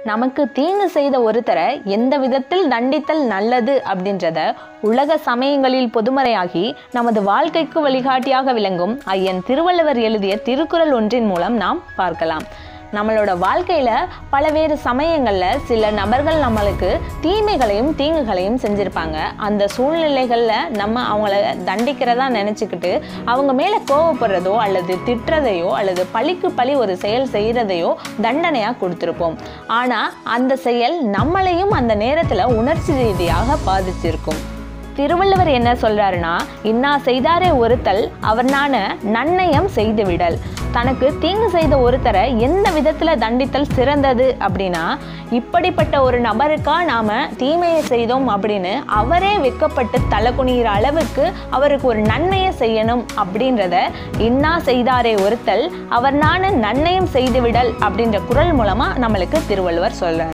நமக்கு தீங்கு செய்த ஒருத்தரை எந்த விதத்தில் தண்டித்தல் நல்லது அப்படின்றத உலக சமயங்களில் பொதுமறையாகி நமது வாழ்க்கைக்கு வழிகாட்டியாக விளங்கும் ஐயன் திருவள்ளுவர் எழுதிய திருக்குறள் ஒன்றின் மூலம் நாம் பார்க்கலாம் நம்மளோட வாழ்க்கையில பலவேறு சமயங்கள்ல சில நபர்கள் நம்மளுக்கு தீமைகளையும் தீங்குகளையும் செஞ்சிருப்பாங்க அந்த சூழ்நிலைகள்ல நம்ம அவங்கள தண்டிக்கிறதா நினைச்சுக்கிட்டு அவங்க மேல கோவப்படுறதோ அல்லது திட்டுறதையோ அல்லது பழிக்கு பழி ஒரு செயல் செய்யறதையோ தண்டனையா கொடுத்திருப்போம் ஆனா அந்த செயல் நம்மளையும் அந்த நேரத்துல உணர்ச்சி ரீதியாக பாதிச்சிருக்கும் திருவள்ளுவர் என்ன சொல்றாருன்னா இன்னா செய்தாரே ஒருத்தல் அவர்னான நன்னயம் செய்து விடல் தனக்கு தீங்கு செய்த ஒருத்தரை எந்த விதத்துல தண்டித்தல் சிறந்தது அப்படின்னா இப்படிப்பட்ட ஒரு நபருக்கா நாம தீமையை செய்தோம் அப்படின்னு அவரே வெக்கப்பட்டு தலை குனிகிற அளவுக்கு அவருக்கு ஒரு நன்மையை செய்யணும் அப்படின்றத இன்னா செய்தாரே ஒருத்தல் அவர்னான நன்னயம் செய்து விடல் அப்படின்ற குரல் மூலமா நம்மளுக்கு திருவள்ளுவர் சொல்றாரு